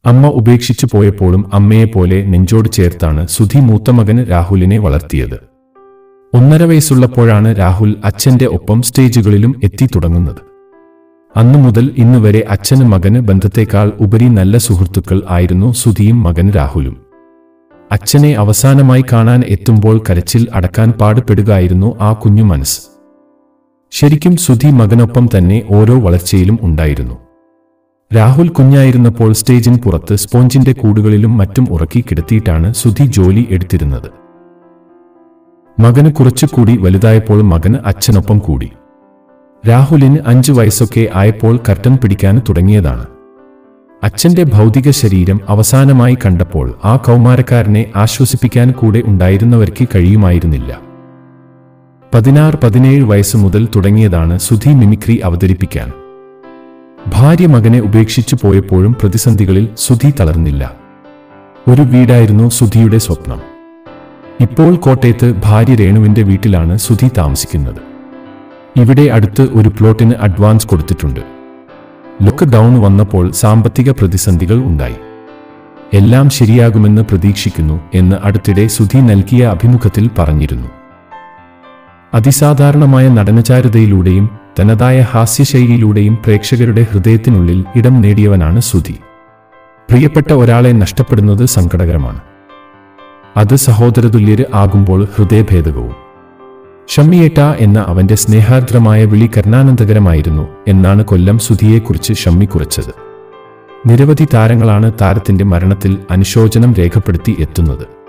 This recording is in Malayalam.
അമ്മ ഉപേക്ഷിച്ചു പോയപ്പോഴും അമ്മയെപ്പോലെ നെഞ്ചോട് ചേർത്താണ് സുധി മൂത്ത മകന് രാഹുലിനെ വളർത്തിയത് ഒന്നര വയസ്സുള്ളപ്പോഴാണ് രാഹുൽ അച്ഛന്റെ ഒപ്പം സ്റ്റേജുകളിലും എത്തി തുടങ്ങുന്നത് അന്നു മുതൽ ഇന്ന് വരെ അച്ഛന് മകന് ബന്ധത്തേക്കാൾ ഉപരി നല്ല സുഹൃത്തുക്കൾ ആയിരുന്നു സുധിയും മകൻ രാഹുലും അച്ഛനെ അവസാനമായി കാണാൻ എത്തുമ്പോൾ കരച്ചിൽ അടക്കാൻ പാടുപെടുകയായിരുന്നു ആ കുഞ്ഞു മനസ്സ് ശരിക്കും സുധി മകനൊപ്പം തന്നെ ഓരോ വളർച്ചയിലും ഉണ്ടായിരുന്നു രാഹുൽ കുഞ്ഞായിരുന്നപ്പോൾ സ്റ്റേജിന് പുറത്ത് സ്പോഞ്ചിന്റെ കൂടുകളിലും മറ്റും ഉറക്കി കിടത്തിയിട്ടാണ് സുധി ജോലി എടുത്തിരുന്നത് മകന് കുറച്ചുകൂടി വലുതായപ്പോൾ മകന് അച്ഛനൊപ്പം കൂടി രാഹുലിന് അഞ്ചു വയസ്സൊക്കെ ആയപ്പോൾ കർട്ടൻ പിടിക്കാൻ തുടങ്ങിയതാണ് അച്ഛന്റെ ഭൗതിക ശരീരം അവസാനമായി കണ്ടപ്പോൾ ആ കൗമാരക്കാരനെ ആശ്വസിപ്പിക്കാൻ കൂടെ ഉണ്ടായിരുന്നവർക്ക് കഴിയുമായിരുന്നില്ല പതിനാറ് പതിനേഴ് വയസ്സ് മുതൽ തുടങ്ങിയതാണ് സുധി മിമിക്രി അവതരിപ്പിക്കാൻ ഭാര്യ മകനെ ഉപേക്ഷിച്ചു പോയപ്പോഴും പ്രതിസന്ധികളിൽ സുധി തളർന്നില്ല ഒരു വീടായിരുന്നു സുധിയുടെ സ്വപ്നം ഇപ്പോൾ കോട്ടയത്ത് ഭാര്യ രേണുവിന്റെ വീട്ടിലാണ് സുധി താമസിക്കുന്നത് ഇവിടെ അടുത്ത് ഒരു പ്ലോട്ടിന് അഡ്വാൻസ് കൊടുത്തിട്ടുണ്ട് ലോക്ക്ഡൌൺ വന്നപ്പോൾ സാമ്പത്തിക പ്രതിസന്ധികൾ ഉണ്ടായി എല്ലാം ശരിയാകുമെന്ന് പ്രതീക്ഷിക്കുന്നു എന്ന് അടുത്തിടെ സുധി നൽകിയ അഭിമുഖത്തിൽ പറഞ്ഞിരുന്നു അതിസാധാരണമായ നടനചാരുതയിലൂടെയും തനതായ ഹാസ്യശൈലിയിലൂടെയും പ്രേക്ഷകരുടെ ഹൃദയത്തിനുള്ളിൽ ഇടം നേടിയവനാണ് സുധി പ്രിയപ്പെട്ട ഒരാളെ നഷ്ടപ്പെടുന്നത് സങ്കടകരമാണ് അത് സഹോദരതുല്യര് ആകുമ്പോൾ ഹൃദയഭേദകവും ഷമ്മിയേട്ട എന്ന അവന്റെ സ്നേഹാർദ്രമായ വിളി കരുണാനന്ദകരമായിരുന്നു എന്നാണ് കൊല്ലം സുധിയെക്കുറിച്ച് ഷമ്മി കുറിച്ചത് നിരവധി താരങ്ങളാണ് താരത്തിന്റെ മരണത്തിൽ അനുശോചനം രേഖപ്പെടുത്തി എത്തുന്നത്